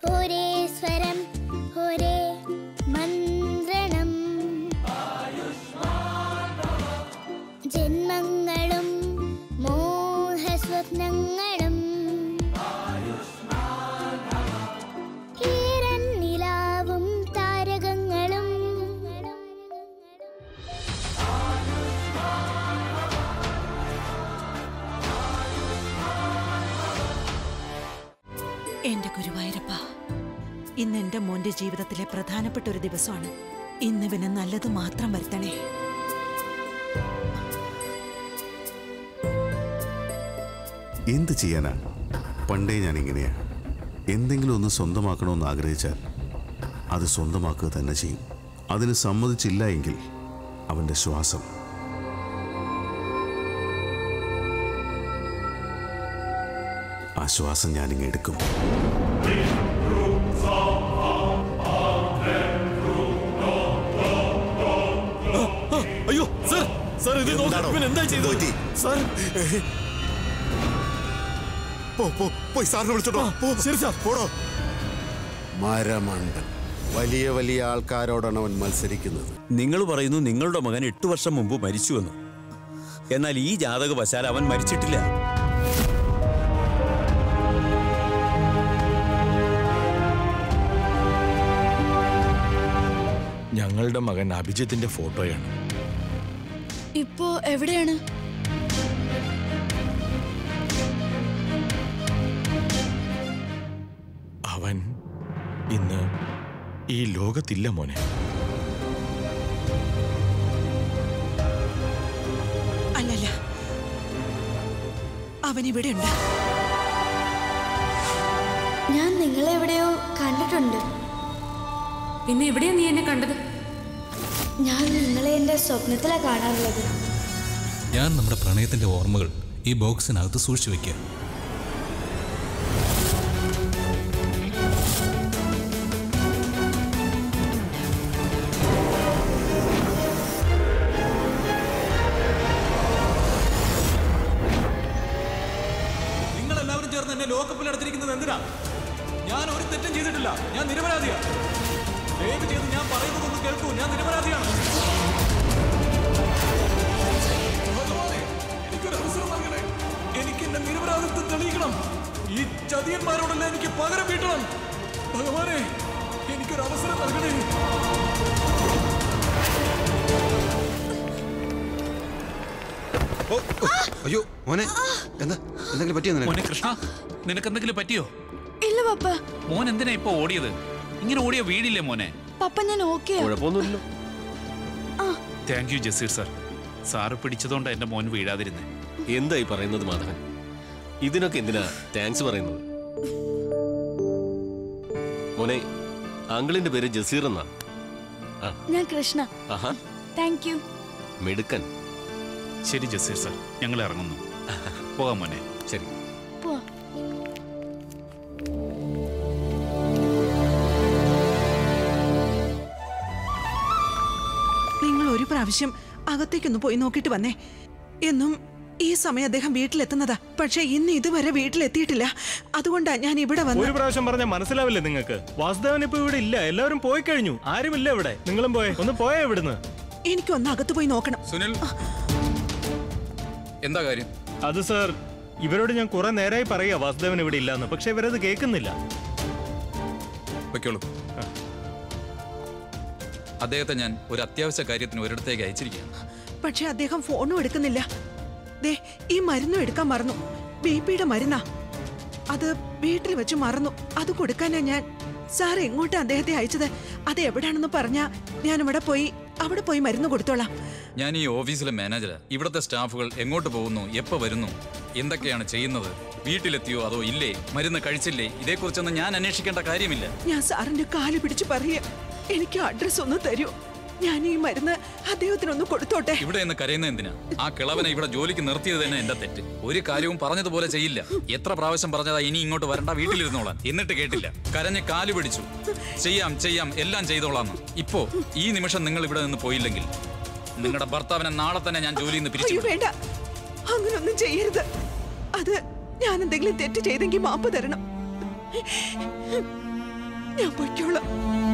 ഒരേ സ്വരം ഒരേ മന്ത്രണം ജന്മങ്ങളും മോഹസ്വപ്നങ്ങളും ഈരൻ നിലാവും താരകങ്ങളും എന്റെ ഗുരുവായൂരപ്പ ഇന്ന് എന്റെ മോന്റെ ജീവിതത്തിലെ പ്രധാനപ്പെട്ട ഒരു ദിവസമാണ് ഇന്ന് ഇവന് നല്ലത് മാത്രം വരുത്തണേ എന്ത് ചെയ്യാനാ പണ്ടേ ഞാൻ ഇങ്ങനെയാ എന്തെങ്കിലും ഒന്ന് സ്വന്തമാക്കണമെന്ന് ആഗ്രഹിച്ചാൽ അത് സ്വന്തമാക്കുക തന്നെ ചെയ്യും അതിന് സമ്മതിച്ചില്ല എങ്കിൽ അവന്റെ ശ്വാസം ആ ശ്വാസം ഞാനിങ്ങ് എടുക്കും അയ്യോ സർ സർ ഇത് നോക്ക്. എന്താണോ? ഇവൻ എന്താ ചെയ്തത് പറ്റി? സർ പോ, പോ, പോയി സാറിനെ വിളിച്ചോട്ടോ പോ. ശരി സാർ പോടോ മരമണ്ടൻ വലിയ വലിയ ആൾക്കാരോടാണ് അവൻ മത്സരിക്കുന്നത് നിങ്ങൾ പറയുന്നു നിങ്ങളുടെ മകൻ എട്ടു വർഷം മുമ്പ് മരിച്ചുവെന്ന് എന്നാൽ ഈ ജാതകവശാൽ അവൻ മരിച്ചിട്ടില്ല ഞങ്ങളുടെ മകൻ അഭിജിത്തിന്റെ ഫോട്ടോയാണ് ഇപ്പോ എവിടെയാണ് അവൻ ഇന്ന് ഈ ലോകത്തില്ല മോനെ അല്ലല്ല അവൻ ഇവിടെ ഉണ്ട് ഞാൻ നിങ്ങളെ എവിടെയോ കണ്ടിട്ടുണ്ട് പിന്നെ എവിടെയാ നീ എന്നെ കണ്ടത് ഞാൻ നിങ്ങളെ എൻ്റെ സ്വപ്നത്തിലാണ് കാണാറുള്ളത് ഞാൻ നമ്മുടെ പ്രണയത്തിന്റെ ഓർമ്മകൾ ഈ ബോക്സിനകത്ത് സൂക്ഷിച്ചു വെക്കുക നിങ്ങൾ എല്ലാവരും ചേർന്ന് എന്നെ ലോക്കപ്പിൽ എടുത്തിരിക്കുന്നത് എന്തിനാ ഞാൻ ഒരു തെറ്റും ചെയ്തിട്ടില്ല ഞാൻ നിരപരാധിയാണ് ദയവ് ചെയ്ത് ഞാൻ പറയുന്നതൊന്ന് കേൾക്കൂ ഞാൻ നിരപരാധിയാണ് ഭഗവാനെ, എനിക്കൊരു അവസരം നൽകണേ എനിക്ക് എന്റെ നിരപരാധിത്വം തെളിയിക്കണം ഈ ചതിയന്മാരോടെല്ലാം എനിക്ക് പകരം വീട്ടണം ഭഗവാനെ എനിക്കൊരു അവസരം നൽകണേ അയ്യോ മോനെ എന്താ എന്തെങ്കിലും പറ്റിയോ നിനക്ക് മോനെ കൃഷ്ണ നിനക്ക് എന്തെങ്കിലും പറ്റിയോ ഇല്ല പപ്പ മോൻ എന്തിനാ ഇപ്പൊ ഓടിയത് ഇങ്ങനെ ഓടിയ വീടില്ലേ മോനെ പപ്പ ഞാൻ ഓക്കെയാ കുഴപ്പമൊന്നുമില്ലല്ലോ thank you Jaseer sir sir പിടിച്ചതുകൊണ്ട് എന്റെ മോൻ വീഴാതിരുന്നേ എന്തായി പറയുന്നത് മാധവൻ ഇതിനൊക്കെ എന്തിനാ താങ്ക്സ് പറയുന്നത് മോനെ അങ്കിളിന്റെ പേര് ജസീർ എന്നാ ഞാൻ കൃഷ്ണ ആഹാ താങ്ക് യു മിടുക്കൻ ശരി ജസീർ സാർ ഞങ്ങൾ ഇറങ്ങുന്നു പോകാം മോനെ ശരി പോവാ നിങ്ങൾ ഒരു പ്രാവശ്യം അകത്തേക്കൊന്ന് പോയി നോക്കിയിട്ട് വന്നേ എന്നും ഈ സമയം അദ്ദേഹം വീട്ടിലെത്തുന്നതാ പക്ഷെ ഇന്ന് ഇതുവരെ വീട്ടിലെത്തിയിട്ടില്ല അതുകൊണ്ടാ ഞാൻ ഇവിടെ ഒരു വന്ന് പ്രാവശ്യം പറഞ്ഞാൽ മനസ്സിലാവില്ലേ നിങ്ങൾക്ക് വാസുദേവൻ ഇപ്പൊ ഇവിടെ ഇല്ല എല്ലാവരും പോയി കഴിഞ്ഞു ആരുമില്ല ഇവിടെ നിങ്ങളും പോയെ ഒന്ന് പോയേ ഇവിടുന്ന് എനിക്കൊന്ന് അകത്ത് പോയി നോക്കണം സുനിൽ എന്താ കാര്യം അത് സാർ ഇവരോട് ഞാൻ കുറെ നേരമായി പറയാ വാസുദേവൻ ഇവിടെ ഇല്ലാന്ന് പക്ഷെ ഇവരത് കേൾക്കുന്നില്ല വെക്കോളൂ അദ്ദേഹത്തെ ഞാൻ ഒരു അത്യാവശ്യ കാര്യത്തിന് ഒരിടത്തേക്ക് അയച്ചിരിക്കുകയാണ് പക്ഷെ അദ്ദേഹം ഫോണും എടുക്കുന്നില്ല ദേ ഈ മരുന്നും എടുക്കാൻ മറന്നു ബി പിയുടെ മരുന്നാ അത് വീട്ടിൽ വെച്ച് മറന്നു അത് കൊടുക്കാനാ ഞാൻ സാർ എങ്ങോട്ടാ അദ്ദേഹത്തെ അയച്ചത് അത് എവിടാണെന്ന് പറഞ്ഞാ ഞാൻ ഇവിടെ പോയി അവിടെ പോയി മരുന്ന് കൊടുത്തോളാം ഞാൻ ഈ ഓഫീസിലെ മാനേജരാ ഇവിടുത്തെ സ്റ്റാഫുകൾ എങ്ങോട്ട് പോകുന്നു എപ്പോ വരുന്നു എന്തൊക്കെയാണ് ചെയ്യുന്നത് വീട്ടിലെത്തിയോ അതോ ഇല്ലേ മരുന്ന് കഴിച്ചില്ലേ ഇതേക്കുറിച്ചൊന്നും ഞാൻ അന്വേഷിക്കേണ്ട കാര്യമില്ല ഞാൻ സാറിന്റെ കാല് പിടിച്ച് പറയുക എനിക്ക് അഡ്രസ് ഒന്ന് തരൂ ഞാൻ ഈ മരുന്ന് അദ്ദേഹത്തിനൊന്ന് കൊടുത്തോട്ടെ ഇവിടെ നിന്ന് കരയുന്ന എന്തിനാ ആ കിളവനെ ഇവിടെ ജോലിക്ക് നിർത്തിയത് തന്നെ എന്റെ തെറ്റ് ഒരു കാര്യവും പറഞ്ഞതുപോലെ ചെയ്യില്ല എത്ര പ്രാവശ്യം പറഞ്ഞതാ ഇനി ഇങ്ങോട്ട് വരണ്ട വീട്ടിലിരുന്നോളാം എന്നിട്ട് കേട്ടില്ല കരഞ്ഞ് കാല് പിടിച്ചു ചെയ്യാം ചെയ്യാം എല്ലാം ചെയ്തോളാന്ന് ഇപ്പോ ഈ നിമിഷം നിങ്ങൾ ഇവിടെ നിന്ന് പോയില്ലെങ്കിൽ നിങ്ങളുടെ ഭർത്താവിനെ നാളെ തന്നെ ഞാൻ ജോലിയിൽ നിന്ന് അയ്യോ പിരിച്ചു വേണ്ട അങ്ങനൊന്നും ചെയ്യരുത് അത് ഞാൻ എന്തെങ്കിലും തെറ്റ് ചെയ്തെങ്കിൽ മാപ്പ് തരണം ഞാൻ പൊയ്ക്കോളാം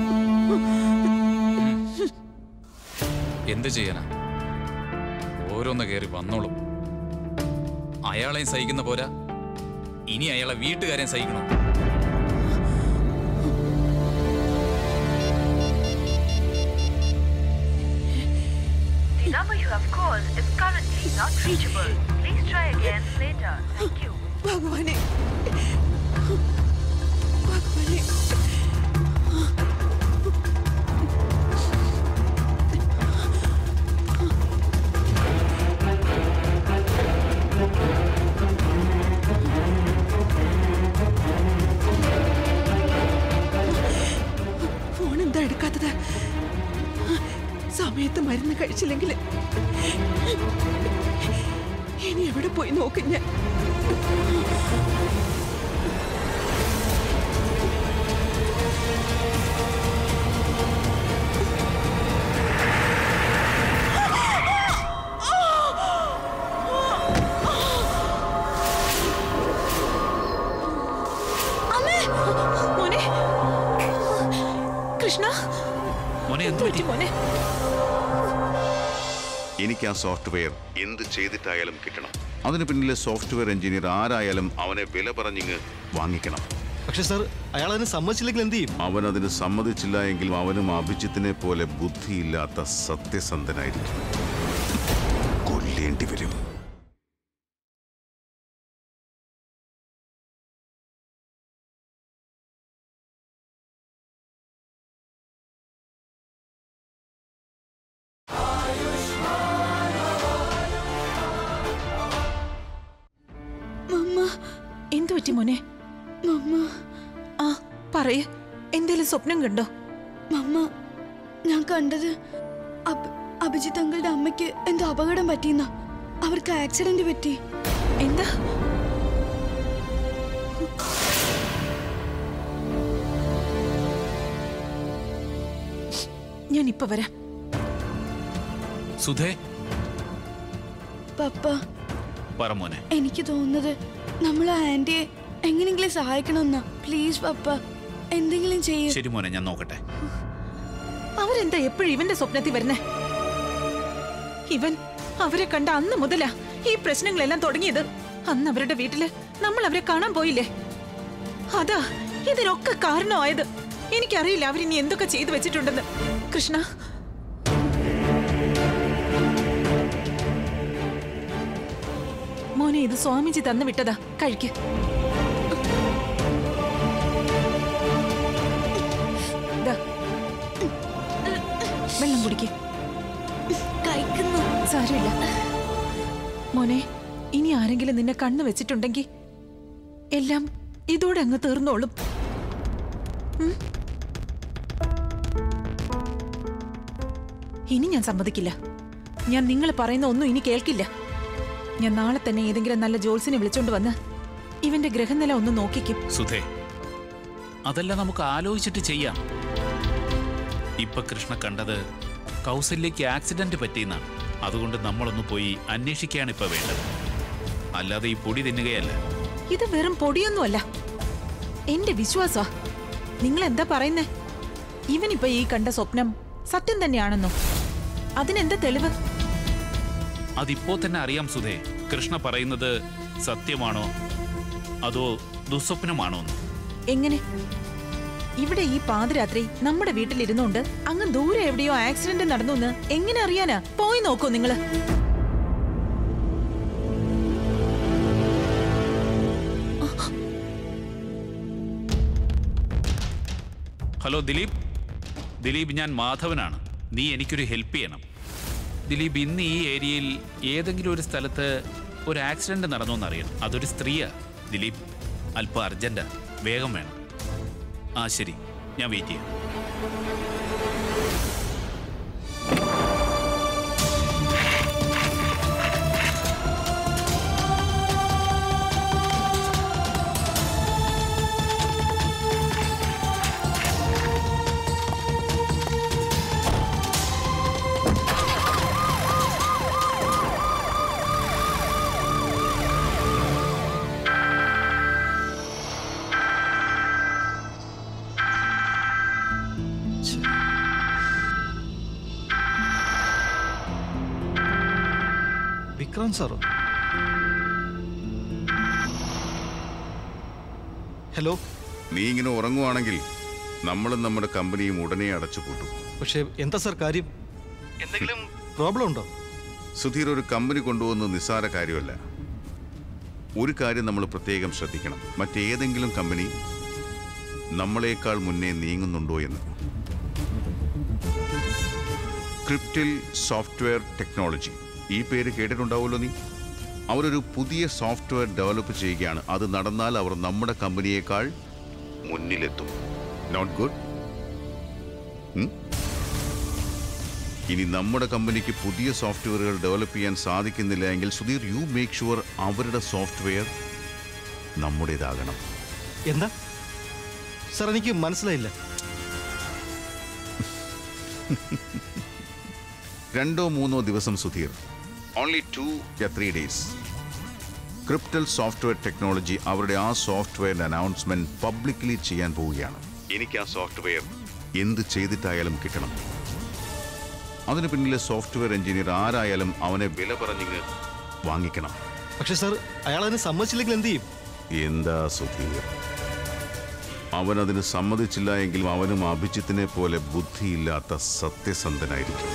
എന്ത് ചെയ്യാനാ ഓരോന്ന് കയറി വന്നോളും അയാളെയും സഹിക്കുന്ന പോരാ ഇനി അയാളെ വീട്ടുകാരെയും സഹിക്കണം The number you have called is currently not reachable. Please try again later. Thank you. ഭഗവാനെ ഭഗവാനെ ഫോൺ എന്താ എടുക്കാത്തത് സമയത്ത് മരുന്ന് കഴിച്ചില്ലെങ്കിൽ ഇനി എവിടെ പോയി നോക്കും ഞാൻ അമ്മേ മോനെ കൃഷ്ണ മോനെ എന്ത് പറ്റി മോനെ എനിക്ക് ആ സോഫ്റ്റ്വെയർ എന്ത് ചെയ്തിട്ടായാലും കിട്ടണം അതിന് പിന്നിലെ സോഫ്റ്റ്വെയർ എഞ്ചിനീയർ ആരായാലും അവനെ വില പറഞ്ഞിങ്ങ് വാങ്ങിക്കണം പക്ഷെ സാർ അയാൾ അതിന് സമ്മതിച്ചില്ലെങ്കിൽ എന്ത് ചെയ്യും അവൻ അതിന് സമ്മതിച്ചില്ല എങ്കിലും അവനും അഭിജിത്തിനെ പോലെ ബുദ്ധിയില്ലാത്ത സത്യസന്ധനായിരിക്കും കൊല്ലേണ്ടി വരും മമ്മ എന്തു പറ്റി മോനെ മമ്മ ആ പറയ എന്തേലും സ്വപ്നം കണ്ടോ മമ്മ ഞാൻ കണ്ടത് അബ്- അഭിജിത്ത് അങ്കിളുടെ അമ്മയ്ക്ക് എന്തോ അപകടം പറ്റിയെന്ന അവർക്ക് ആക്സിഡന്റ് പറ്റി എന്താ ഞാൻ ഇപ്പൊ വരാം സുധേ പപ്പ പറ മോനെ എനിക്ക് തോന്നുന്നത് നമ്മൾ ആ ആന്റിയെ എങ്ങനെയെങ്കിലും സഹായിക്കണമെന്നാ പ്ലീസ് പപ്പ എന്തെങ്കിലും ചെയ്യൂ ശരി മോനെ ഞാൻ നോക്കട്ടെ അവരെന്താ എപ്പോഴും ഇവന്റെ സ്വപ്നത്തിൽ വരുന്നേ ഇവൻ അവരെ കണ്ട അന്ന് മുതലാ ഈ പ്രശ്നങ്ങളെല്ലാം തുടങ്ങിയത് അന്ന് അവരുടെ വീട്ടില് നമ്മൾ അവരെ കാണാൻ പോയില്ലേ അതാ ഇതിനൊക്കെ കാരണമായത് എനിക്കറിയില്ല അവരിനി എന്തൊക്കെ ചെയ്തു വെച്ചിട്ടുണ്ടെന്ന് കൃഷ്ണ മോനെ ഇത് സ്വാമിജി തന്നു വിട്ടതാ കഴിക്ക് ദാ. വെള്ളം കുടിക്ക് കഴിക്കുന്നു സാരമില്ല മോനെ ഇനി ആരെങ്കിലും നിന്നെ കണ്ണു വെച്ചിട്ടുണ്ടെങ്കിൽ എല്ലാം ഇതോടെ അങ്ങ് തീർന്നോളും ഉം? ഇനി ഞാൻ സമ്മതിക്കില്ല ഞാൻ നിങ്ങൾ പറയുന്ന ഒന്നും ഇനി കേൾക്കില്ല ഞാൻ നാളെ തന്നെ ഏതെങ്കിലും നല്ല ജോത്സിനെ വിളിച്ചോണ്ട് വന്ന് ഇവന്റെ ഗ്രഹനില ഒന്ന് നോക്കിക്കും സുധേ അതെല്ലാം നമുക്ക് ആലോചിച്ചിട്ട് ചെയ്യാം ഇപ്പൊ കൃഷ്ണ കണ്ടത് കൗസല്യക്ക് ആക്സിഡന്റ് പറ്റിയെന്നാണ് അതുകൊണ്ട് നമ്മളൊന്ന് പോയി അന്വേഷിക്കുകയാണ് ഇപ്പൊ വേണ്ടത് അല്ലാതെ ഈ പൊടി തിന്നുകയല്ല ഇത് വെറും പൊടിയൊന്നുമല്ല എന്റെ വിശ്വാസാ നിങ്ങൾ എന്താ പറയുന്നേ ഇവനിപ്പോ ഈ കണ്ട സ്വപ്നം സത്യം തന്നെയാണെന്നോ അതിനെന്താ തെളിവ് അതിപ്പോ തന്നെ അറിയാം സുധേ കൃഷ്ണ പറയുന്നത് സത്യമാണോ അതോ ദുസ്വപ്നമാണോ എന്ന് എങ്ങനെ ഇവിടെ ഈ പാതിരാത്രി നമ്മുടെ വീട്ടിലിരുന്നോണ്ട് അങ്ങ് ദൂരെ എവിടെയോ ആക്സിഡന്റ് നടന്നു എന്ന് എങ്ങനെ അറിയാനാ പോയി നോക്കൂ നിങ്ങള് ഹലോ ദിലീപ് ദിലീപ് ഞാൻ മാധവനാണ് നീ എനിക്കൊരു ഹെൽപ്പ് ചെയ്യണം ദിലീപ് ഇന്ന് ഈ ഏരിയയിൽ ഏതെങ്കിലും ഒരു സ്ഥലത്ത് ഒരു ആക്സിഡന്റ് നടന്നോ എന്നറിയണം അതൊരു സ്ത്രീയാ ദിലീപ് അല്പം അർജന്റാ വേഗം വേണം ആ ശരി ഞാൻ വെയിറ്റ് ചെയ്യാം വിക്രാന്ത് സാറോ ഹലോ നീ ഇങ്ങനെ ഉറങ്ങുവാണെങ്കിൽ നമ്മളും നമ്മുടെ കമ്പനിയും ഉടനെ അടച്ചു പൂട്ടും പക്ഷേ എന്താ സാർ കാര്യം എന്തെങ്കിലും പ്രോബ്ലം ഉണ്ടോ സുധീർ ഒരു കമ്പനി കൊണ്ടുപോകുന്നത് നിസ്സാര കാര്യമല്ല ഒരു കാര്യം നമ്മൾ പ്രത്യേകം ശ്രദ്ധിക്കണം മറ്റേതെങ്കിലും കമ്പനി നമ്മളെക്കാൾ മുന്നേ നീങ്ങുന്നുണ്ടോ എന്ന് ക്രിപ്റ്റിൽ സോഫ്റ്റ്വെയർ ടെക്നോളജി ഈ പേര് കേട്ടിട്ടുണ്ടാവുമല്ലോ നീ അവരൊരു പുതിയ സോഫ്റ്റ്വെയർ ഡെവലപ്പ് ചെയ്യുകയാണ് അത് നടന്നാൽ അവർ നമ്മുടെ കമ്പനിയേക്കാൾ മുന്നിലെത്തും നോട്ട് ഗുഡ് ഇനി നമ്മുടെ കമ്പനിക്ക് പുതിയ സോഫ്റ്റ്വെയറുകൾ ഡെവലപ്പ് ചെയ്യാൻ സാധിക്കുന്നില്ല എങ്കിൽ സുധീർ യു മേക്ക് ഷുവർ അവരുടെ സോഫ്റ്റ്വെയർ നമ്മുടേതാകണം എന്താ സാർ എനിക്ക് മനസ്സിലായില്ല രണ്ടോ മൂന്നോ ദിവസം Sudheer only two three days crystal software technology അവരുടെ ആ സോഫ്റ്റ്വെയറിന്റെ അനൗൺസ്മെന്റ് പബ്ലിക്കലി ചെയ്യാൻ പോവുകയാണ് എനിക്ക് ആ സോഫ്റ്റ്വെയർ എന്ത് ചെയ്തിട്ടായാലും കിട്ടണം അതിന് പിന്നിലെ സോഫ്റ്റ്വെയർ എഞ്ചിനീയർ ആരായാലും അവനെ വില പറഞ്ഞിങ്ങ് വാങ്ങിക്കണം പക്ഷേ സാർ അയാൾ അതിന് സമ്മതിച്ചില്ലെങ്കിൽ എന്ത് ചെയ്യും എന്താ സുധീർ അവൻ അതിന് സമ്മതിച്ചില്ല എങ്കിലും അവനും അഭിജിത്തിനെ പോലെ ബുദ്ധിയില്ലാത്ത സത്യസന്ധനായിരിക്കും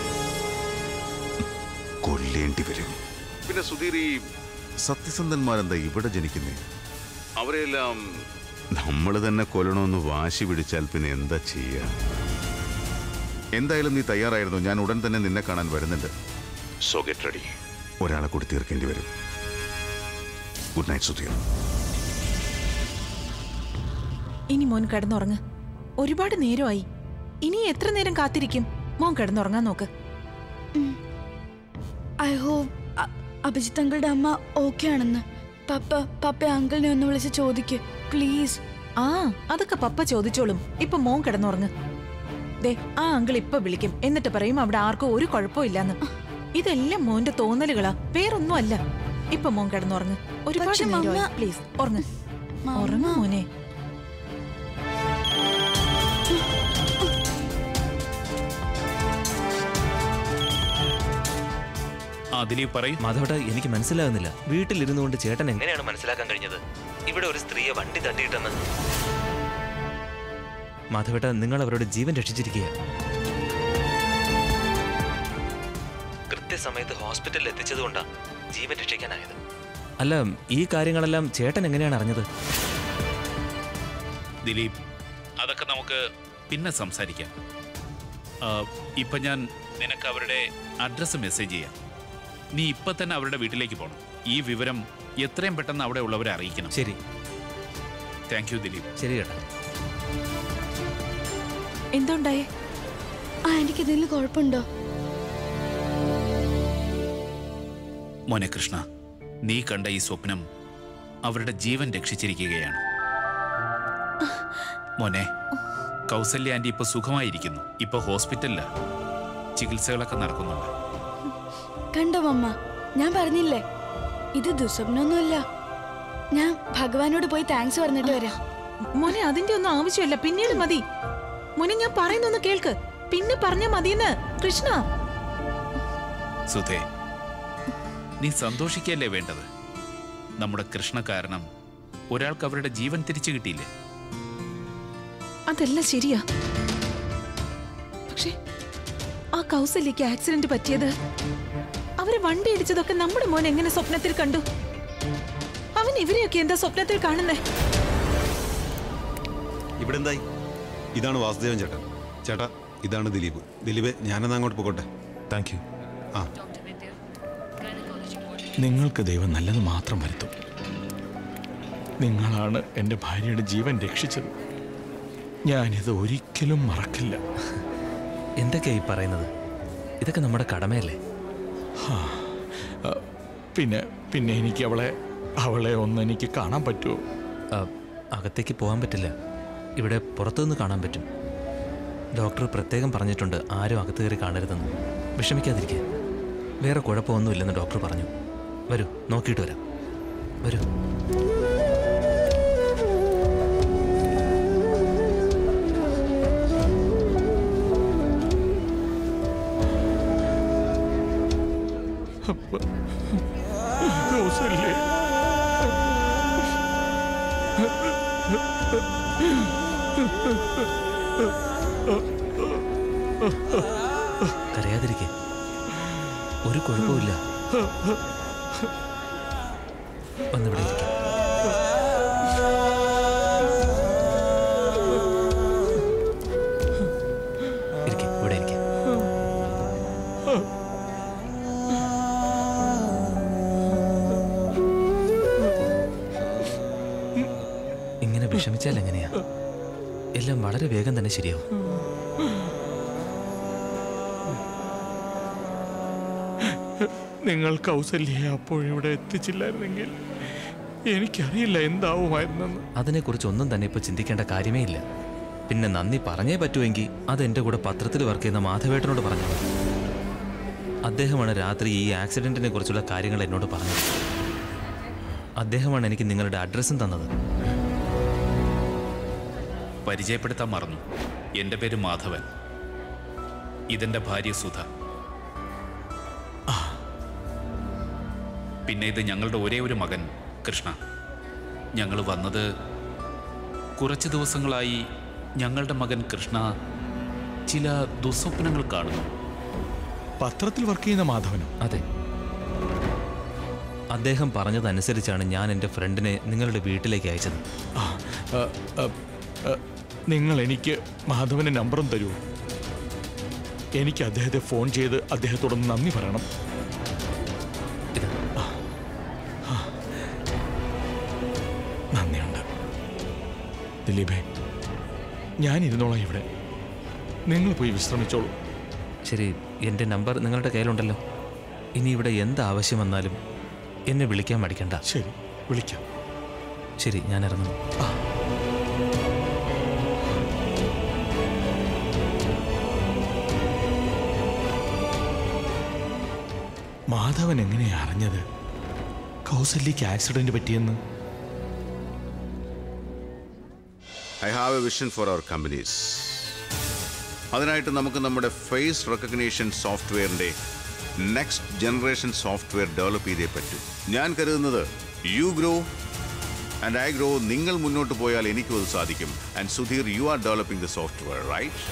കൊല്ലേണ്ടി വരും പിന്നെ സുധീർ ഈ സത്യസന്ധന്മാരെന്താ ഇവിടെ ജനിക്കുന്നേ അവരെല്ലാം നമ്മൾ തന്നെ കൊല്ലണമെന്ന് വാശി പിടിച്ചാൽ പിന്നെ എന്താ ചെയ്യുക എന്തായാലും നീ തയ്യാറായിരുന്നു ഞാൻ ഉടൻ തന്നെ നിന്നെ കാണാൻ വരുന്നുണ്ട് സോ ഗെറ്റ് റെഡി ഒരാളെ കൂടി തീർക്കേണ്ടി വരും ഗുഡ് നൈറ്റ് സുധീർ ഇനി മോൻ കിടന്നുറങ്ങ് ഒരുപാട് നേരമായി ഇനി എത്ര നേരം കാത്തിരിക്കും മോൻ കിടന്നുറങ്ങാൻ നോക്ക് ഐ ഹോപ്പ് അഭിജിത്ത് അങ്കിളുടെ അമ്മ ഓക്കെ ആണെന്ന് പപ്പ പപ്പ അങ്കിളിനെ ഒന്ന് വിളിച്ച് ചോദിക്ക് പ്ലീസ് ആ അതൊക്കെ പപ്പ ചോദിച്ചോളും ഇപ്പൊ മോൻ കിടന്നുറങ്ങ് ദേ ആ അങ്കിൾ ഇപ്പൊ വിളിക്കും എന്നിട്ട് പറയും അവിടെ ആർക്കും ഒരു കുഴപ്പമില്ലെന്ന് ഇതെല്ലാം മോന്റെ തോന്നലുകളാ വേറൊന്നും അല്ല ഇപ്പൊ മോൻ കിടന്നുറങ്ങ് ഒരുപാട് പക്ഷെ നേരമായി മമ്മ- പ്ലീസ് ഉറങ്ങ് ഉറങ്ങ മോനെ ആ ദിലീപ് പറയും മാധവട്ട എനിക്ക് മനസ്സിലാകുന്നില്ല വീട്ടിലിരുന്നു കൊണ്ട് ചേട്ടൻ എങ്ങനെയാണ് മനസ്സിലാക്കാൻ കഴിഞ്ഞത് ഇവിടെ ഒരു സ്ത്രീയെ വണ്ടി തട്ടിയിട്ടെന്ന് മാധവട്ട നിങ്ങൾ അവരുടെ ജീവൻ രക്ഷിച്ചിരിക്കുക കൃത്യസമയത്ത് ഹോസ്പിറ്റലിൽ എത്തിച്ചതുകൊണ്ടാ ജീവൻ രക്ഷിക്കാനായത് അല്ല ഈ കാര്യങ്ങളെല്ലാം ചേട്ടൻ എങ്ങനെയാണ് അറിഞ്ഞത് ദിലീപ് അതൊക്കെ നമുക്ക് പിന്നെ സംസാരിക്കാം ആ, ഇപ്പൊ ഞാൻ നിനക്ക് അവരുടെ അഡ്രസ്സ് മെസ്സേജ് ചെയ്യാം നീ ഇപ്പൊ തന്നെ അവരുടെ വീട്ടിലേക്ക് പോകണം ഈ വിവരം എത്രയും പെട്ടെന്ന് അവിടെ ഉള്ളവരെ അറിയിക്കണം ശരി താങ്ക് യു ദിലീപ് ശരി ചേട്ടാ എന്തുണ്ടായേ ആ എനിക്ക് ഇതിൽ കുഴപ്പമുണ്ടോ മോനെ കൃഷ്ണ നീ കണ്ട ഈ സ്വപ്നം അവരുടെ ജീവൻ രക്ഷിച്ചിരിക്കുകയാണ് മോനെ കൗസല്യ ആന്റി ഇപ്പൊ സുഖമായിരിക്കുന്നു ഇപ്പൊ ഹോസ്പിറ്റലില് ചികിത്സകളൊക്കെ നടക്കുന്നുണ്ട് കണ്ടോ മമ്മ ഞാൻ പറഞ്ഞില്ലേ ഇത് ദുസ്വപ്നമൊന്നുമല്ല ഞാൻ ഭഗവാനോട് പോയി താങ്ക്സ് പറഞ്ഞിട്ട് വരാം മോനെ അതിന്റെ ഒന്നും ആവശ്യമില്ല പിന്നീട് മതി മോനെ ഞാൻ പറയുന്നൊന്ന് കേൾക്ക് പിന്നെ പറഞ്ഞ മതിയെന്ന് കൃഷ്ണ സുധേ നീ സന്തോഷിക്കല്ലേ വേണ്ടത് നമ്മുടെ കൃഷ്ണ കാരണം ഒരാൾക്ക് അവരുടെ ജീവൻ തിരിച്ചു കിട്ടിയില്ലേ അതല്ല ശരിയാ പക്ഷേ ആ കൗസല്യക്ക് ആക്സിഡന്റ് പറ്റിയത് അവരെ വണ്ടി ഇടിച്ചതൊക്കെ നമ്മുടെ മോൻ എങ്ങനെ സ്വപ്നത്തിൽ കണ്ടു അവൻ ഇവരെയൊക്കെ എന്താ സ്വപ്നത്തിൽ കാണുന്നേ ഇവിടെ എന്തായി ഇതാണ് വാസുദേവൻ ചേട്ടൻ ചേട്ടാ ഇതാണ് ദിലീപ് ദിലീപ് ഞാനെന്നാ അങ്ങോട്ട് പോകട്ടെ താങ്ക് യു ആ നിങ്ങൾക്ക് ദൈവം നല്ലത് മാത്രം വരുത്തും നിങ്ങളാണ് എൻ്റെ ഭാര്യയുടെ ജീവൻ രക്ഷിച്ചത് ഞാനിത് ഒരിക്കലും മറക്കില്ല എന്തൊക്കെയാ ഈ പറയുന്നത് ഇതൊക്കെ നമ്മുടെ കടമയല്ലേ ഹാ, ആ, പിന്നെ പിന്നെ എനിക്ക് അവളെ അവളെ ഒന്ന് എനിക്ക് കാണാൻ പറ്റുമോ ആ, അകത്തേക്ക് പോകാൻ പറ്റില്ല ഇവിടെ പുറത്തുനിന്ന് കാണാൻ പറ്റും ഡോക്ടർ പ്രത്യേകം പറഞ്ഞിട്ടുണ്ട് ആരും അകത്ത് കയറി കാണരുതെന്ന് വിഷമിക്കാതിരിക്കുക വേറെ കുഴപ്പമൊന്നുമില്ലെന്ന് ഡോക്ടർ പറഞ്ഞു വരൂ നോക്കിയിട്ട് വരാം വരൂ കൗസല്യേ കരയാതിരിക്കെ ഒരു കുഴപ്പമില്ല വന്നിവിടെ ഇരിക്കാം ഇരിക്കെ ഇവിടെ ഇരിക്കെ ഇങ്ങനെ വിഷമിച്ചാൽ എങ്ങനെയാ എല്ലാം വളരെ വേഗം തന്നെ ശരിയാവും നിങ്ങൾ കൗസല്യെ അപ്പോഴിവിടെ എത്തിച്ചില്ലായിരുന്നെങ്കിൽ എനിക്കറിയില്ല എന്താവുമായിരുന്നെന്ന് അതിനെക്കുറിച്ച് ഒന്നും തന്നെ ഇപ്പൊ ചിന്തിക്കേണ്ട കാര്യമേ ഇല്ല പിന്നെ നന്ദി പറഞ്ഞേ പറ്റുമെങ്കിൽ അത് എൻ്റെ കൂടെ പത്രത്തിൽ വർക്ക് ചെയ്യുന്ന മാധവേട്ടനോട് പറഞ്ഞു അദ്ദേഹമാണ് രാത്രി ഈ ആക്സിഡന്റിനെ കുറിച്ചുള്ള കാര്യങ്ങൾ എന്നോട് പറഞ്ഞത് അദ്ദേഹമാണ് എനിക്ക് നിങ്ങളുടെ അഡ്രസ്സും തന്നത് പരിചയപ്പെടുത്താൻ മറന്നു എൻ്റെ പേര് മാധവൻ ഇതെന്റെ ഭാര്യ സുധ പിന്നെ ഇത് ഞങ്ങളുടെ ഒരേ ഒരു മകൻ കൃഷ്ണ ഞങ്ങൾ വന്നത് കുറച്ച് ദിവസങ്ങളായി ഞങ്ങളുടെ മകൻ കൃഷ്ണ ചില ദുസ്വപ്നങ്ങൾ കാണുന്നു പത്രത്തിൽ വർക്ക് ചെയ്യുന്ന മാധവനോ അതെ അദ്ദേഹം പറഞ്ഞതനുസരിച്ചാണ് ഞാൻ എൻ്റെ ഫ്രണ്ടിനെ നിങ്ങളുടെ വീട്ടിലേക്ക് അയച്ചത് ആ, ആ, ആ, ആ, നിങ്ങൾ എനിക്ക് മാധവന്റെ നമ്പറും തരുമോ എനിക്ക് അദ്ദേഹത്തെ ഫോൺ ചെയ്ത് അദ്ദേഹത്തോടൊന്ന് നന്ദി പറയണം ആ, ആ. നന്ദിയുണ്ട് ദിലീപേ ഞാൻ ഇരുന്നോളാം ഇവിടെ നിങ്ങൾ പോയി വിശ്രമിച്ചോളൂ ശരി എൻ്റെ നമ്പർ നിങ്ങളുടെ കയ്യിലുണ്ടല്ലോ ഇനി ഇവിടെ എന്ത് ആവശ്യം വന്നാലും എന്നെ വിളിക്കാൻ മടിക്കണ്ട ശരി വിളിക്കാം ശരി ഞാൻ ഇറങ്ങുന്നു മാധവൻ എങ്ങനെയാ അറിഞ്ഞത് കൗസല്യക്ക് ആക്സിഡന്റ് പറ്റിയെന്ന് I have a vision for our companies അതിനായിട്ട് നമുക്ക് നമ്മുടെ ഫേസ് റെക്കഗ്നീഷൻ സോഫ്റ്റ്വെയറിൻ്റെ നെക്സ്റ്റ് ജനറേഷൻ സോഫ്റ്റ്വെയർ ഡെവലപ്പ് ചെയ്തേ പറ്റൂ ഞാൻ കരുതുന്നത് you grow and I grow നിങ്ങൾ മുന്നോട്ട് പോയാൽ എനിക്കും അത് സാധിക്കും and Sudheer you are developing the software right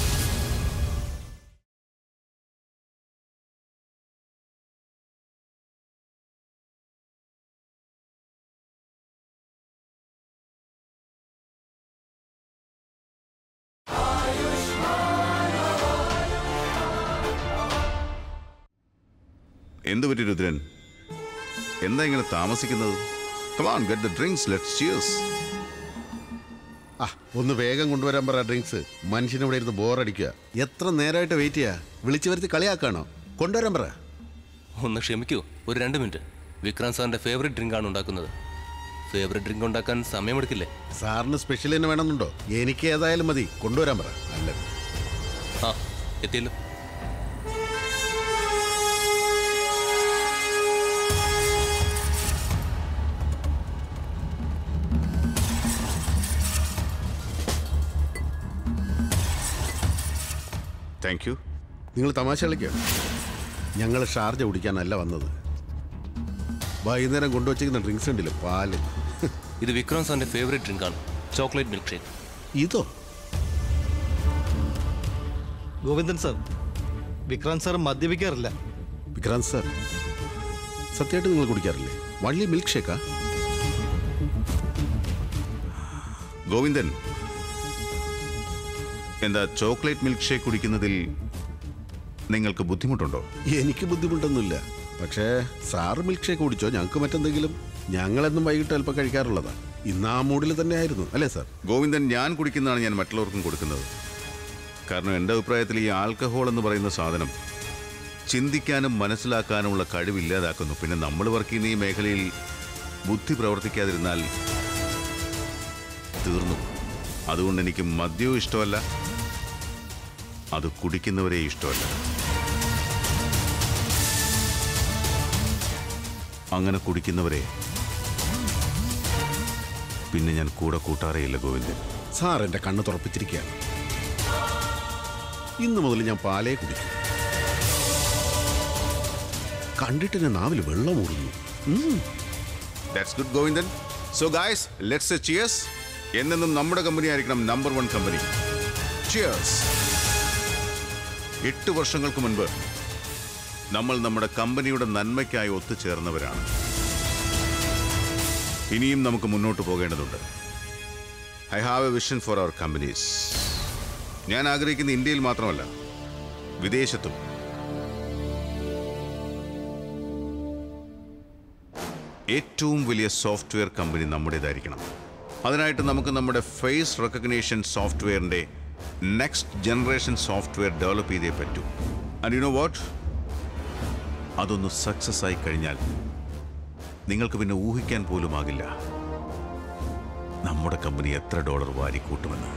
എന്തു പറ്റി രുദ്രൻ എന്താ ഇങ്ങനെ താമസിക്കുന്നത് come on get the drinks let's cheers ആ ഒന്ന് വേഗം കൊണ്ടുവരാൻ പറ ഡ്രിങ്ക്സ് മനുഷ്യനിവിടെ ഇരുന്ന് ബോറടിക്കുക എത്ര നേരമായിട്ട് വെയിറ്റ് ചെയ്യാ വിളിച്ചു വരുത്തി കളിയാക്കാണോ കൊണ്ടുവരാൻ പറ ഒന്ന് ക്ഷമിക്കൂ ഒരു രണ്ട് മിനിറ്റ് വിക്രാന്ത് സാറിന്റെ ഫേവറേറ്റ് ഡ്രിങ്ക് ആണ് ഉണ്ടാക്കുന്നത് ഫേവറേറ്റ് ഡ്രിങ്ക് ഉണ്ടാക്കാൻ സമയമെടുക്കില്ലേ സാറിന് സ്പെഷ്യൽ തന്നെ വേണമെന്നുണ്ടോ എനിക്ക് ഏതായാലും മതി കൊണ്ടുവരാൻ പറ അല്ല ആ എത്തിയല്ലോ താങ്ക് യു നിങ്ങൾ തമാശ കളിക്കുക ഞങ്ങൾ ഷാർജ കുടിക്കാനല്ല വന്നത് വൈകുന്നേരം കൊണ്ടുവച്ചിരിക്കുന്ന ഡ്രിങ്ക്സ് ഉണ്ടല്ലോ പാല് ഇത് വിക്രാന്ത് സാറിന്റെ ഫേവറേറ്റ് ഡ്രിങ്ക് ആണ് ചോക്ലേറ്റ് മിൽക്ക് ഷേക്ക് ഇതോ ഗോവിന്ദൻ സാർ വിക്രാന്ത് സാർ മദ്യപിക്കാറില്ല വിക്രാന്ത് സാർ സത്യമായിട്ട് നിങ്ങൾ കുടിക്കാറില്ലേ വള്ളി മിൽക്ക് ഷേക്കാ ഗോവിന്ദൻ എന്താ ചോക്ലേറ്റ് മിൽക്ക് ഷേക്ക് കുടിക്കുന്നതിൽ നിങ്ങൾക്ക് ബുദ്ധിമുട്ടുണ്ടോ എനിക്ക് ബുദ്ധിമുട്ടൊന്നുമില്ല പക്ഷേ സാറ് മിൽക്ക് ഷേക്ക് കുടിച്ചോ ഞങ്ങൾക്ക് മറ്റെന്തെങ്കിലും ഞങ്ങളെന്നും വൈകിട്ട് അല്പം കഴിക്കാറുള്ളതാ ഇന്ന് ആ മൂഡിൽ തന്നെ ആയിരുന്നു അല്ലേ സാർ ഗോവിന്ദൻ ഞാൻ കുടിക്കുന്നതാണ് ഞാൻ മറ്റുള്ളവർക്കും കൊടുക്കുന്നത് കാരണം എൻ്റെ അഭിപ്രായത്തിൽ ഈ ആൽക്കഹോൾ എന്ന് പറയുന്ന സാധനം ചിന്തിക്കാനും മനസ്സിലാക്കാനുമുള്ള കഴിവില്ലാതാക്കുന്നു പിന്നെ നമ്മൾ വർക്ക് ചെയ്യുന്ന ഈ മേഖലയിൽ ബുദ്ധി പ്രവർത്തിക്കാതിരുന്നാൽ തീർന്നു അതുകൊണ്ട് എനിക്ക് മദ്യവും ഇഷ്ടമല്ല അത് കുടിക്കുന്നവരെ ഇഷ്ടമല്ല അങ്ങനെ കുടിക്കുന്നവരെ പിന്നെ ഞാൻ കൂടെ കൂട്ടാറേയില്ല ഗോവിന്ദൻ സാർ എൻ്റെ കണ്ണ് തുറപ്പിച്ചിരിക്കുകയാണ് ഇന്ന് മുതൽ ഞാൻ പാലേ കുടിക്കും കണ്ടിട്ട് എൻ്റെ നാവിൽ വെള്ളം ഊറുന്നു that's good Govindan so guys let's a cheers എന്നെന്നും നമ്മുടെ കമ്പനി ആയിരിക്കണം നമ്പർ വൺ കമ്പനി ചിയേഴ്സ് എട്ട് വർഷങ്ങൾക്ക് മുൻപ് നമ്മൾ നമ്മുടെ കമ്പനിയുടെ നന്മയ്ക്കായി ഒത്തുചേർന്നവരാണ് ഇനിയും നമുക്ക് മുന്നോട്ട് പോകേണ്ടതുണ്ട് I have a vision for our companies ഞാൻ ആഗ്രഹിക്കുന്ന ഇന്ത്യയിൽ മാത്രമല്ല വിദേശത്തും ഏറ്റവും വലിയ സോഫ്റ്റ്വെയർ കമ്പനി നമ്മുടേതായിരിക്കണം അതിനായിട്ട് നമുക്ക് നമ്മുടെ ഫേസ് റെക്കഗ്നേഷൻ സോഫ്റ്റ്വെയറിൻ്റെ നെക്സ്റ്റ് ജനറേഷൻ സോഫ്റ്റ്വെയർ ഡെവലപ്പ് ചെയ്തേ പറ്റൂ ആൻഡ് യു നോ വാട്ട് അതൊന്ന് സക്സസ് ആയി കഴിഞ്ഞാൽ നിങ്ങൾക്ക് പിന്നെ ഊഹിക്കാൻ പോലുമാകില്ല നമ്മുടെ കമ്പനി എത്ര ഡോളർ വാരിക്കൂട്ടുമെന്ന്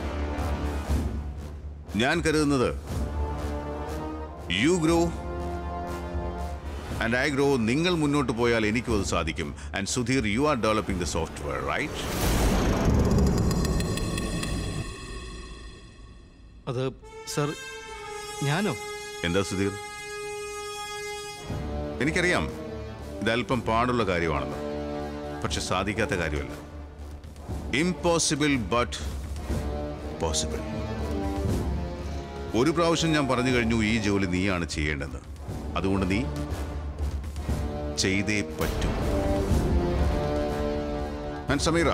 ഞാൻ കരുതുന്നത് you grow and I grow നിങ്ങൾ മുന്നോട്ട് പോയാൽ എനിക്കും അത് സാധിക്കും and Sudheer you are developing the software right അത് സർ ഞാനോ എന്താ സുധീർ എനിക്കറിയാം ഇതല്പം പാടുള്ള കാര്യമാണെന്ന് പക്ഷെ സാധിക്കാത്ത കാര്യമല്ല ഇംപോസിബിൾ ബട്ട് പോസിബിൾ ഒരു പ്രാവശ്യം ഞാൻ പറഞ്ഞു കഴിഞ്ഞു ഈ ജോലി നീയാണ് ചെയ്യേണ്ടത് അതുകൊണ്ട് നീ ചെയ്തേ പറ്റൂ and Sameera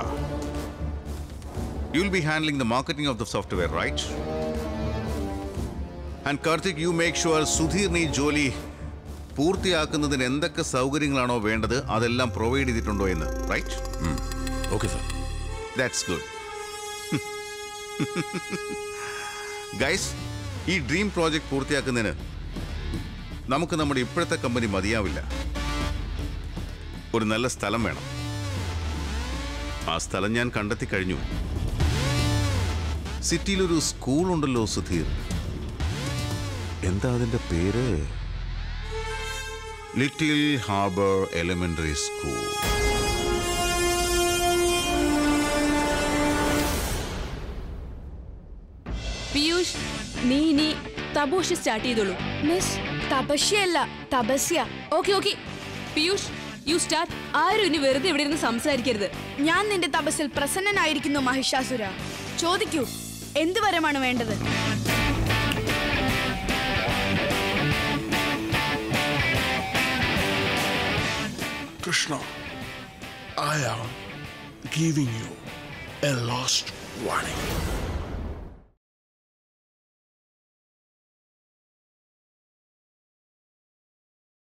you will be handling the marketing of the software right and Karthik you make sure സുധീറിന് ഈ ജോലി പൂർത്തിയാക്കുന്നതിന് എന്തൊക്കെ സൗകര്യങ്ങളാണോ വേണ്ടത് അതെല്ലാം പ്രൊവൈഡ് ചെയ്തിട്ടുണ്ടോ എന്ന് right okay sir that's good guys ഈ ഡ്രീം പ്രോജക്റ്റ് പൂർത്തിയാക്കുന്നതിന് നമുക്ക് നമ്മുടെ ഇപ്പോഴത്തെ കമ്പനി മതിയാവില്ല ഒരു നല്ല സ്ഥലം വേണം ആ സ്ഥലം ഞാൻ കണ്ടെത്തി കഴിഞ്ഞു സിറ്റിയിലൊരു സ്കൂൾ ഉണ്ടല്ലോ സുധീർ എന്താ അതിന്റെ പേര് little harbour elementary school Piyush നീ ഇനി തപോഷ് സ്റ്റാർട്ട് ചെയ്തോളൂ മിസ് തപസ്യല്ല Tapasya okay okay Piyush you start ആരും ഇനി വെറുതെ ഇവിടെ ഇരുന്ന് സംസാരിക്കരുത് ഞാൻ നിന്റെ തപസ്സിൽ പ്രസന്നനായിരിക്കുന്നു മഹിഷാസുര ചോദിക്കൂ എന്ത് വരമാണ് വേണ്ടത് Krishna, I am giving you a last warning.